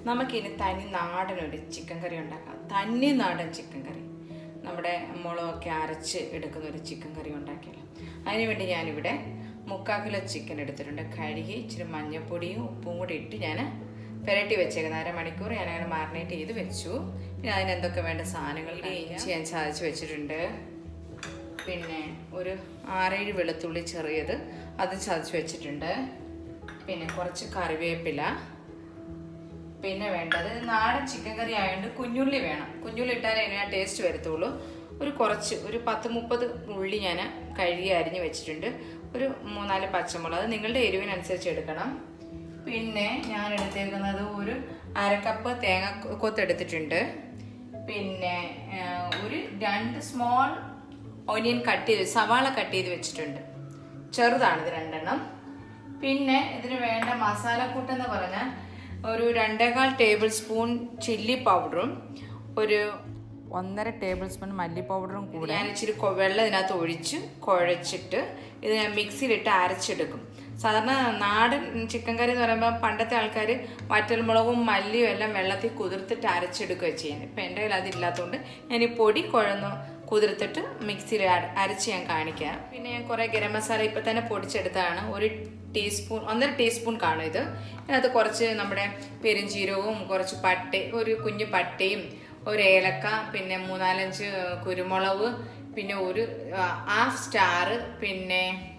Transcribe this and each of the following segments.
നമുക്കിനി തനി നാടൻ ഒരു ചിക്കൻ കറി ഉണ്ടാക്കാം തനി നാടൻ ചിക്കൻ കറി നമ്മുടെ മുളകൊക്കെ അരച്ച് എടുക്കുന്ന ഒരു ചിക്കൻ കറി ഉണ്ടാക്കിയാലോ അതിനുവേണ്ടി ഞാനിവിടെ മുക്കാൽ കിലോ ചിക്കൻ എടുത്തിട്ടുണ്ട് കഴുകി ഇച്ചിരി മഞ്ഞൾപ്പൊടിയും ഉപ്പും കൂടി ഇട്ട് ഞാൻ പുരട്ടി വെച്ചേക്കുന്നത് അരമണിക്കൂർ ഞാൻ അങ്ങനെ മാറിനേറ്റ് ചെയ്ത് വെച്ചു പിന്നെ അതിന് എന്തൊക്കെ വേണ്ട സാധനങ്ങൾ ഇഞ്ചി ഞാൻ ചതച്ച് വെച്ചിട്ടുണ്ട് പിന്നെ ഒരു ആറേഴ് വെളുത്തുള്ളി ചെറിയത് അത് ചതച്ച് വെച്ചിട്ടുണ്ട് പിന്നെ കുറച്ച് കറിവേപ്പില പിന്നെ വേണ്ടത് നാടൻ ചിക്കൻ കറി ആയതുകൊണ്ട് കുഞ്ഞുള്ളി വേണം കുഞ്ഞുള്ളി ഇട്ടാലേ അതിന് ആ ടേസ്റ്റ് വരത്തുള്ളൂ ഒരു കുറച്ച് ഒരു പത്ത് മുപ്പത് ഉള്ളി ഞാൻ കഴുകി അരിഞ്ഞ് വെച്ചിട്ടുണ്ട് ഒരു മൂന്നാല് പച്ചമുളക് അത് നിങ്ങളുടെ എരിവിനനുസരിച്ച് എടുക്കണം പിന്നെ ഞാൻ എടുത്തേക്കുന്നത് ഒരു അരക്കപ്പ് തേങ്ങ കൊത്തെടുത്തിട്ടുണ്ട് പിന്നെ ആ, ഒരു രണ്ട് സ്മോൾ ഓനിയൻ കട്ട് ചെയ്ത് സവാള കട്ട് ചെയ്ത് വെച്ചിട്ടുണ്ട് ചെറുതാണിത് രണ്ടെണ്ണം പിന്നെ ഇതിന് വേണ്ട മസാലക്കൂട്ടെന്ന് പറഞ്ഞാൽ ഒരു രണ്ടേകാൽ ടേബിൾ സ്പൂൺ ചില്ലി പൗഡറും ഒരു ഒന്നര ടേബിൾ സ്പൂൺ മല്ലി പൗഡറും കൂടെ ഞാൻ ഇച്ചിരി കൊ- വെള്ളം ഇതിനകത്ത് ഒഴിച്ച് കുഴച്ചിട്ട് ഇത് ഞാൻ മിക്സിയിലിട്ട് അരച്ചെടുക്കും സാധാരണ നാടൻ ചിക്കൻ കറി എന്ന് പറയുമ്പോൾ പണ്ടത്തെ ആൾക്കാർ വറ്റൽമുളകും മല്ലിയും എല്ലാം വെള്ളത്തിൽ കുതിർത്തിട്ട് അരച്ചെടുക്കുകയാണ് ചെയ്യുന്നത് ഇപ്പം എൻ്റെ കയ്യിൽ അതില്ലാത്തതുകൊണ്ട് ഞാൻ ഈ പൊടി കുഴന്ന് കുതിർത്തിട്ട് മിക്സിയിൽ അര- അരച്ച് ഞാൻ കാണിക്കാം പിന്നെ ഞാൻ കുറേ ഗരം മസാല ഇപ്പം തന്നെ പൊടിച്ചെടുത്തതാണ് ഒരു ടീസ്പൂൺ ഒന്നര ടീസ്പൂൺ കാണും ഇത് ഇതിനകത്ത് കുറച്ച് നമ്മുടെ പെരുംജീരകവും കുറച്ച് പട്ട ഒരു കുഞ്ഞു പട്ടയും ഒരു ഏലക്ക പിന്നെ മൂന്നാലഞ്ച് കുരുമുളക് പിന്നെ ഒരു ഹാഫ് സ്റ്റാർ പിന്നെ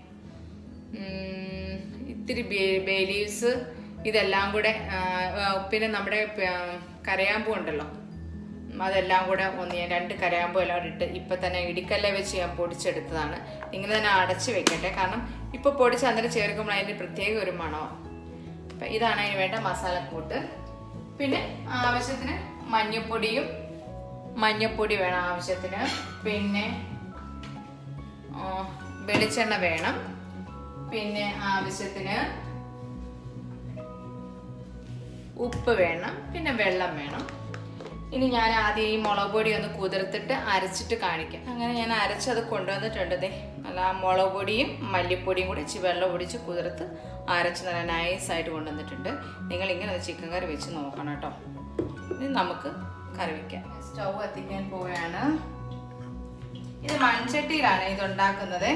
ഉം, ഇത്തിരി ബേ ലീവ്സ് ഇതെല്ലാം കൂടെ ആ, ആ, പിന്നെ നമ്മുടെ പ- കരയാമ്പൂ ഉണ്ടല്ലോ അതെല്ലാം കൂടെ ഒന്ന് ഞാൻ രണ്ട് കരയാമ്പൂ എല്ലാം കൂടി ഇട്ട് ഇപ്പം തന്നെ ഇടിക്കല്ലെ വെച്ച് ഞാൻ പൊടിച്ചെടുത്തതാണ് ഇങ്ങനെ തന്നെ അടച്ച് വെക്കട്ടെ കാരണം ഇപ്പോൾ പൊടിച്ച് അന്നേരം ചേർക്കുമ്പോൾ അതിന് പ്രത്യേക ഒരു മണമാണ് അപ്പം ഇതാണ് അതിന് വേണ്ട മസാലക്കൂട്ട് പിന്നെ ആവശ്യത്തിന് മഞ്ഞൾപ്പൊടിയും മഞ്ഞൾപ്പൊടി വേണം ആവശ്യത്തിന് പിന്നെ ആ, വെളിച്ചെണ്ണ വേണം പിന്നെ ആവശ്യത്തിന് ഉപ്പ് വേണം പിന്നെ വെള്ളം വേണം ഇനി ഞാൻ ആദ്യം ഈ മുളക് പൊടി ഒന്ന് കുതിർത്തിട്ട് അരച്ചിട്ട് കാണിക്കാം അങ്ങനെ ഞാൻ അരച്ചത് കൊണ്ടുവന്നിട്ടുണ്ട് ദേ നല്ല ആ മുളക് പൊടിയും മല്ലിപ്പൊടിയും കൂടി ഇച്ചിരി വെള്ളം ഒടിച്ച് കുതിർത്ത് അരച്ച് നല്ല നൈസായിട്ട് കൊണ്ടുവന്നിട്ടുണ്ട് നിങ്ങൾ ഇങ്ങനെ ഒരു ചിക്കൻ കറി വെച്ച് നോക്കണം കേട്ടോ ഇനി നമുക്ക് കറി വയ്ക്കാം സ്റ്റൗ കത്തിക്കാൻ പോവുകയാണ് ഇത് മൺചട്ടിയിലാണ് ഇത് ഉണ്ടാക്കുന്നത്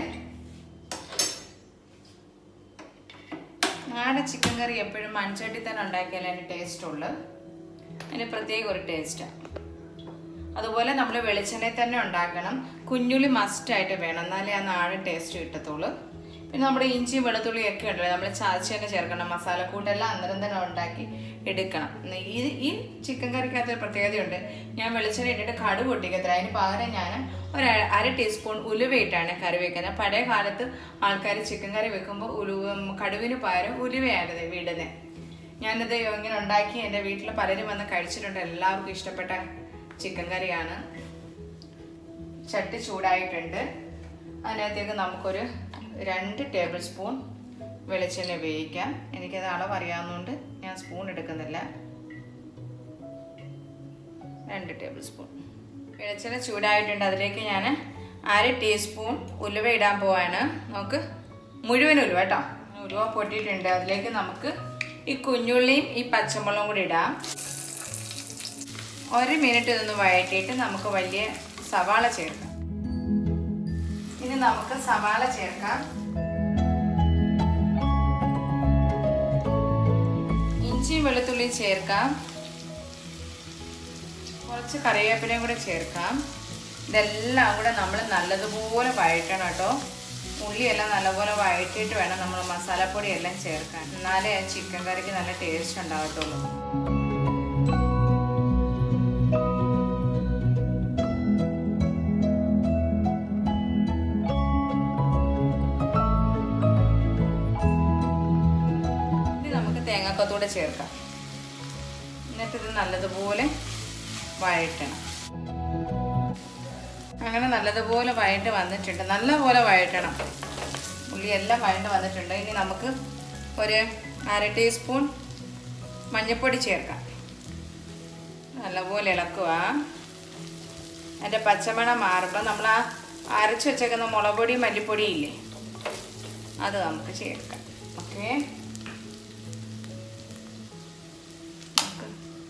നാടൻ ചിക്കൻ കറി എപ്പോഴും മൺചട്ടി തന്നെ ഉണ്ടാക്കിയാലേ അതിന് ടേസ്റ്റ് ഉള്ളു അതിന് പ്രത്യേക ഒരു ടേസ്റ്റാണ് അതുപോലെ നമ്മൾ വെളിച്ചെണ്ണയിൽ തന്നെ ഉണ്ടാക്കണം കുഞ്ഞുള്ളി മസ്റ്റായിട്ട് വേണം എന്നാലേ ആ നാടൻ ടേസ്റ്റ് കിട്ടത്തുള്ളൂ പിന്നെ നമ്മുടെ ഇഞ്ചിയും വെളുത്തുള്ളിയും ഒക്കെ ഉണ്ടല്ലോ നമ്മൾ ചാച്ചി തന്നെ ചേർക്കണം മസാലക്കൂട്ടെല്ലാം അന്നേരം തന്നെ ഉണ്ടാക്കി എടുക്കണം ഈ ഈ ചിക്കൻ കറിക്കകത്ത് ഒരു പ്രത്യേകതയുണ്ട് ഞാൻ വെളിച്ചെണ്ണ ഇട്ടിട്ട് കടുക് പൊട്ടിക്കത്തില്ല അതിന് പകരം ഞാൻ ഒരു അര- അര ടീസ്പൂൺ ഉലുവയിട്ടാണ് കറി വെക്കുന്നത് പഴയ കാലത്ത് ആൾക്കാർ ചിക്കൻ കറി വെക്കുമ്പോൾ ഉലുവ കടുവിന് പകരം ഉലുവയാണ് വിടുന്നത് ഞാനിത് ഇങ്ങനെ ഉണ്ടാക്കി എൻ്റെ വീട്ടിൽ പലരും വന്ന് കഴിച്ചിട്ടുണ്ട് എല്ലാവർക്കും ഇഷ്ടപ്പെട്ട ചിക്കൻ കറിയാണ് ചട്ടി ചൂടായിട്ടുണ്ട് അതിനകത്തേക്ക് നമുക്കൊരു രണ്ട് ടേബിൾ സ്പൂൺ വെളിച്ചെണ്ണ ഉപയോഗിക്കാം എനിക്കത് അളവ് അറിയാവുന്നതുകൊണ്ട് ഞാൻ സ്പൂൺ എടുക്കുന്നില്ല രണ്ട് ടേബിൾ സ്പൂൺ വെളിച്ചെണ്ണ ചൂടായിട്ടുണ്ട് അതിലേക്ക് ഞാൻ അര ടീസ്പൂൺ ഉലുവ ഇടാൻ പോവാണ് നമുക്ക് മുഴുവൻ ഉലുവ കേട്ടോ ഉലുവ പൊട്ടിയിട്ടുണ്ട് അതിലേക്ക് നമുക്ക് ഈ കുഞ്ഞുള്ളിയും ഈ പച്ചമുളകും കൂടി ഇടാം ഒരു മിനിറ്റ് ഇതൊന്ന് വഴറ്റിയിട്ട് നമുക്ക് വലിയ സവാള ചേർക്കാം ഇനി നമുക്ക് സവാള ചേർക്കാം ഇഞ്ചിയും വെളുത്തുള്ളിയും ചേർക്കാം കുറച്ച് കറിവേപ്പിലയും കൂടെ ചേർക്കാം ഇതെല്ലാം കൂടെ നമ്മൾ നല്ലതുപോലെ വഴറ്റണം കേട്ടോ ഉള്ളിയെല്ലാം നല്ലപോലെ വഴറ്റിയിട്ട് വേണം നമ്മൾ മസാലപ്പൊടി എല്ലാം ചേർക്കാൻ എന്നാലേ ആ ചിക്കൻ കറിക്ക് നല്ല ടേസ്റ്റ് ഉണ്ടാകത്തുള്ളൂ ഇനി നമുക്ക് തേങ്ങാക്കൊത്തൂടെ ചേർക്കാം എന്നിട്ട് ഇത് നല്ലതുപോലെ വഴറ്റണം അങ്ങനെ നല്ലതുപോലെ വഴണ്ട് വന്നിട്ടുണ്ട് നല്ലപോലെ വഴറ്റണം ഉള്ളി എല്ലാം വഴണ്ട് വന്നിട്ടുണ്ട് ഇനി നമുക്ക് ഒരു അര ടീസ്പൂൺ മഞ്ഞൾപ്പൊടി ചേർക്കാം നല്ലപോലെ ഇളക്കുക അതിൻ്റെ പച്ചമണം മാറുമ്പോൾ നമ്മൾ ആ അരച്ച് വെച്ചേക്കുന്ന മുളക് പൊടി മല്ലിപ്പൊടി ഇല്ലേ അത് നമുക്ക് ചേർക്കാം ഓക്കെ നമുക്ക്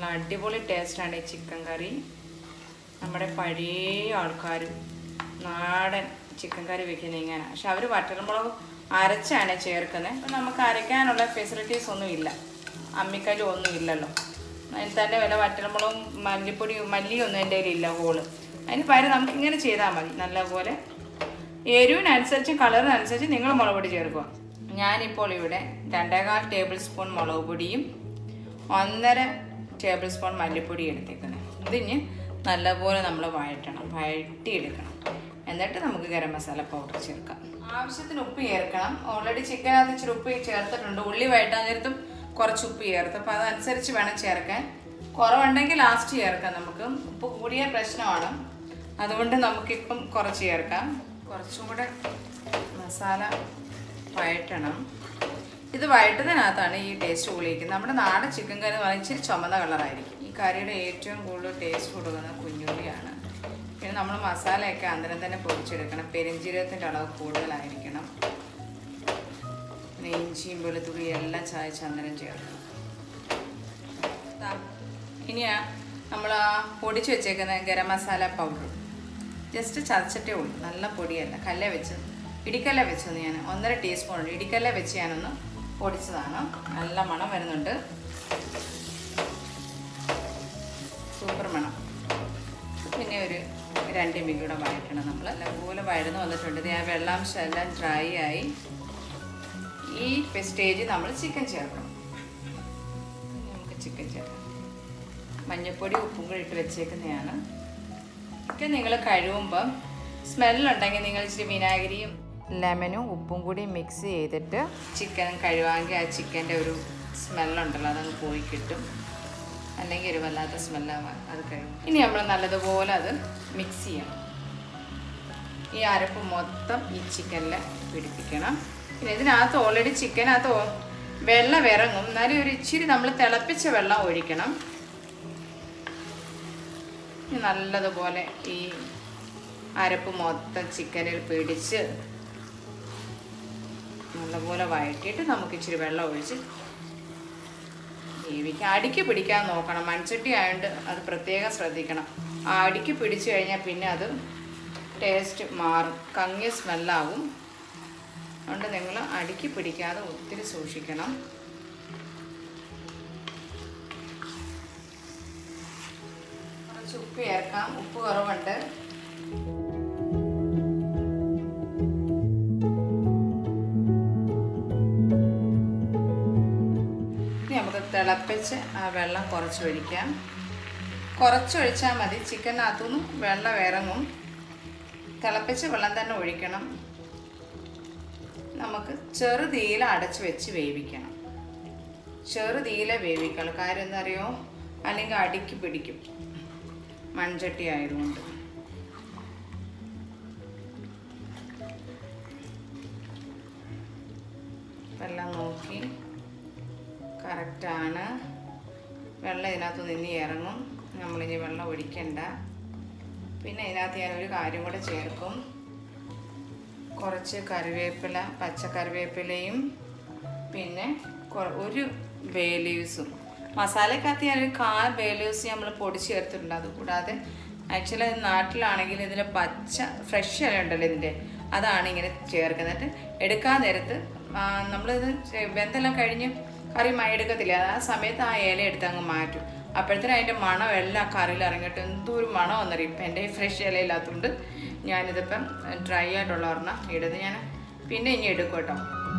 നല്ല അടിപൊളി ടേസ്റ്റാണ് ഈ ചിക്കൻ കറി നമ്മുടെ പഴയ ആൾക്കാർ നാടൻ ചിക്കൻ കറി വെക്കുന്നത് ഇങ്ങനെ പക്ഷെ അവർ വറ്റൽമുളക് അരച്ചാണ് ചേർക്കുന്നത് അപ്പം നമുക്ക് അരയ്ക്കാനുള്ള ഫെസിലിറ്റീസ് ഒന്നും ഇല്ല അമ്മിക്കല്ലും ഒന്നും ഇല്ലല്ലോ അതിന് തന്നെ വല്ല വറ്റൽമുളകും മല്ലിപ്പൊടിയും മല്ലിയൊന്നും എൻ്റെ കയ്യിലില്ല ഹോള് അതിന് പകരം നമുക്ക് ഇങ്ങനെ ചെയ്താൽ മതി നല്ലപോലെ എരിവിനനുസരിച്ച് കളറിനനുസരിച്ച് നിങ്ങൾ മുളക് പൊടി ചേർക്കുക ഞാനിപ്പോൾ ഇവിടെ രണ്ടേകാൽ ടേബിൾ സ്പൂൺ മുളക് പൊടിയും ഒന്നര ടേബിൾ സ്പൂൺ മല്ലിപ്പൊടി എടുത്തേക്കുന്നത് ഇതിന് നല്ലപോലെ നമ്മൾ വഴറ്റണം വഴറ്റിയെടുക്കണം എന്നിട്ട് നമുക്ക് ഗരം മസാല പൗഡർ ചേർക്കാം ആവശ്യത്തിന് ഉപ്പ് ചേർക്കണം ഓൾറെഡി ചിക്കനകത്ത് ഇച്ചിരി ഉപ്പ് ചേർത്തിട്ടുണ്ട് ഉള്ളി വഴറ്റാൻ നേരത്തും കുറച്ച് ഉപ്പ് ചേർത്ത് അപ്പോൾ അതനുസരിച്ച് വേണം ചേർക്കാൻ കുറവുണ്ടെങ്കിൽ ലാസ്റ്റ് ചേർക്കാം നമുക്ക് ഉപ്പ് കൂടിയ പ്രശ്നമാണ് അതുകൊണ്ട് നമുക്കിപ്പം കുറച്ച് ചേർക്കാം കുറച്ചും കൂടെ മസാല വഴറ്റണം ഇത് വഴറ്റുന്നതിനകത്താണ് ഈ ടേസ്റ്റ് കൂടിയിരിക്കുന്നത് നമ്മുടെ നാടൻ ചിക്കൻ കറി എന്ന് പറഞ്ഞാൽ ഇച്ചിരി ചുമന്ന കളറായിരിക്കും ഈ കറിയുടെ ഏറ്റവും കൂടുതൽ ടേസ്റ്റ് കൊടുക്കുന്നത് കുഞ്ഞുള്ളിയാണ് പിന്നെ നമ്മൾ മസാലയൊക്കെ അന്നേരം തന്നെ പൊടിച്ചെടുക്കണം പെരിഞ്ചീരകത്തിൻ്റെ അളവ് കൂടുതലായിരിക്കണം പിന്നെ ഇഞ്ചിയും വെളുത്തുള്ളിയും എല്ലാം ചായച്ച് അന്നേരം ചേർക്കണം ദാ, ഇനിയാ നമ്മൾ ആ പൊടിച്ച് വെച്ചേക്കുന്ന ഗരം മസാല പൗഡർ ജസ്റ്റ് ചതച്ചിട്ടേ ഉള്ളൂ നല്ല പൊടിയല്ല കല്ല വെച്ച് ഇടിക്കല്ല വെച്ചത് ഞാൻ ഒന്നര ടീസ്പൂൺ ഉണ്ട് ഇടിക്കല്ല വെച്ച് ഞാനൊന്ന് പൊടിച്ചതാണ് നല്ല മണം വരുന്നുണ്ട് സൂപ്പർ മണം പിന്നെ ഒരു രണ്ട് മിനിറ്റ് കൂടെ വഴറ്റണം നമ്മൾ നല്ലപോലെ വഴന്ന് വന്നിട്ടുണ്ട് ഇത് ആ വെള്ളാംശം എല്ലാം ഡ്രൈ ആയി ഈ സ്റ്റേജിൽ നമ്മൾ ചിക്കൻ ചേർക്കണം ഇനി നമുക്ക് ചിക്കൻ ചേർക്കാം മഞ്ഞൾപ്പൊടി ഉപ്പും കൂടി ഇട്ട് വെച്ചേക്കുന്നതാണ് ചിക്കൻ നിങ്ങൾ കഴുകുമ്പം സ്മെല്ലുണ്ടെങ്കിൽ നിങ്ങൾ ഇച്ചിരി വിനാഗിരിയും ലെമനും ഉപ്പും കൂടി മിക്സ് ചെയ്തിട്ട് ചിക്കൻ കഴുകാമെങ്കിൽ ആ ചിക്കൻ്റെ ഒരു സ്മെല്ലുണ്ടല്ലോ അതങ്ങ് പോയി കിട്ടും അല്ലെങ്കിൽ ഒരു വല്ലാത്ത സ്മെല്ലാവാൻ അത് കഴിയും ഇനി നമ്മൾ നല്ലതുപോലെ അത് മിക്സ് ചെയ്യണം ഈ അരപ്പ് മൊത്തം ഈ ചിക്കനിൽ പിടിപ്പിക്കണം പിന്നെ ഇതിനകത്ത് ഓൾറെഡി ചിക്കനകത്ത് ഓ- വെള്ളം ഇറങ്ങും എന്നാലും ഒരു ഇച്ചിരി നമ്മൾ തിളപ്പിച്ച വെള്ളം ഒഴിക്കണം ഇനി നല്ലതുപോലെ ഈ അരപ്പ് മൊത്തം ചിക്കനിൽ പിടിച്ച് നല്ലപോലെ വഴറ്റിയിട്ട് നമുക്ക് ഇച്ചിരി വെള്ളം ഒഴിച്ച് വേവിക്കുക അടിക്ക് പിടിക്കാൻ നോക്കണം മൺചട്ടി ആയതുകൊണ്ട് അത് പ്രത്യേകം ശ്രദ്ധിക്കണം ആ അടിക്ക് പിടിച്ചു കഴിഞ്ഞാൽ പിന്നെ അത് ടേസ്റ്റ് മാറും കങ്ങിയ സ്മെല്ലാവും അതുകൊണ്ട് നിങ്ങൾ അടിക്ക് പിടിക്കാതെ ഒത്തിരി സൂക്ഷിക്കണം കുറച്ച് ഉപ്പ് ചേർക്കാം ഉപ്പ് കുറവുണ്ട് ഇനി നമുക്ക് തിളപ്പിച്ച് ആ വെള്ളം കുറച്ച് ഒഴിക്കാം കുറച്ചൊഴിച്ചാൽ മതി ചിക്കനകത്തുനിന്ന് വെള്ളം ഇറങ്ങും തിളപ്പിച്ച വെള്ളം തന്നെ ഒഴിക്കണം നമുക്ക് ചെറുതീയിൽ അടച്ച് വെച്ച് വേവിക്കണം ചെറുതീയിലെ വേവിക്കണം കാര്യം എന്താ അറിയോ അല്ലെങ്കിൽ അടിക്ക് പിടിക്കും മൺചട്ടി ആയതുകൊണ്ട് ഇപ്പം എല്ലാം നോക്കി കറക്റ്റാണ് വെള്ളം ഇതിനകത്ത് നിന്ന് ഇറങ്ങും നമ്മളിനി വെള്ളം ഒഴിക്കണ്ട പിന്നെ ഇതിനകത്ത് ഞാൻ ഒരു കാര്യം കൂടെ ചേർക്കും കുറച്ച് കറിവേപ്പില പച്ച കറിവേപ്പിലയും പിന്നെ കൊ- ഒരു ബേ ലീവ്സും മസാലക്കകത്ത് ഞാൻ ഒരു കാൽ ബേ ലീവ്സ് നമ്മൾ പൊടി ചേർത്തിട്ടുണ്ട് അതുകൂടാതെ ആക്ച്വലി നാട്ടിലാണെങ്കിൽ ഇതിൽ പച്ച ഫ്രഷ് ഇല ഉണ്ടല്ലോ ഇതിൻ്റെ അതാണ് ഇങ്ങനെ ചേർക്കുന്നത് എടുക്കാൻ നേരത്ത് ആ, നമ്മളിത് ചെ- വെന്തെല്ലാം കഴിഞ്ഞ് കറി മ- എടുക്കത്തില്ല ആ സമയത്ത് ആ ഇല എടുത്ത് അങ്ങ് മാറ്റും അപ്പോഴത്തേനും അതിൻ്റെ മണം എല്ലാം കറിയിൽ ഇറങ്ങിയിട്ട് എന്തോ ഒരു മണം വന്നറിയും ഇപ്പം എൻ്റെ ഫ്രഷ് ഇലയില്ലാത്തതുകൊണ്ട് ഞാനിതിപ്പം ഡ്രൈ ആയിട്ടുള്ള ഒരെണ്ണം ഇടുന്നത് ഞാൻ പിന്നെ ഇനി എടുക്കും കേട്ടോ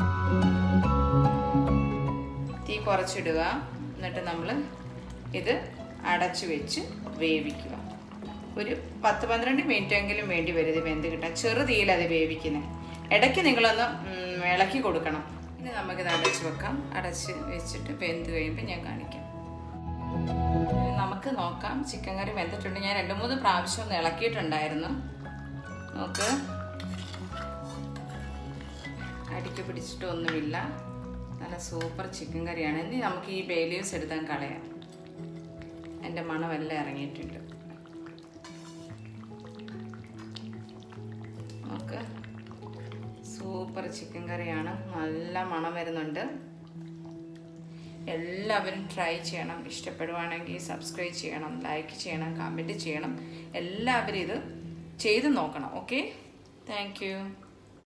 തീ കുറച്ചിടുക എന്നിട്ട് നമ്മൾ ഇത് അടച്ചു വെച്ച് വേവിക്കുക ഒരു പത്ത് പന്ത്രണ്ട് മിനിറ്റ് എങ്കിലും വേണ്ടി വരും ഇത് വെന്ത് കിട്ടാൻ ചെറു തീയിലത് വേവിക്കുന്നത് ഇടയ്ക്ക് നിങ്ങളൊന്ന് ഉം, ഇളക്കി കൊടുക്കണം ഇനി നമുക്കിത് അടച്ച് വെക്കാം അടച്ച് വെച്ചിട്ട് വെന്ത് കഴിയുമ്പോൾ ഞാൻ കാണിക്കാം നമുക്ക് നോക്കാം ചിക്കൻ കറി വെന്തിട്ടുണ്ട് ഞാൻ രണ്ട് മൂന്ന് പ്രാവശ്യം ഒന്ന് ഇളക്കിയിട്ടുണ്ടായിരുന്നു നോക്ക് അടിക്ക് പിടിച്ചിട്ടൊന്നുമില്ല നല്ല സൂപ്പർ ചിക്കൻ കറിയാണ് ഇനി നമുക്ക് ഈ ബേ ലീവ്സ് എടുത്താൽ കളയാം എൻ്റെ മണമെല്ലാം ഇറങ്ങിയിട്ടുണ്ട് നമുക്ക് സൂപ്പർ ചിക്കൻ കറിയാണ് നല്ല മണം വരുന്നുണ്ട് എല്ലാവരും ട്രൈ ചെയ്യണം ഇഷ്ടപ്പെടുവാണെങ്കിൽ സബ്സ്ക്രൈബ് ചെയ്യണം ലൈക്ക് ചെയ്യണം കമൻറ്റ് ചെയ്യണം എല്ലാവരും ഇത് ചെയ്ത് നോക്കണം ഓക്കെ താങ്ക് യു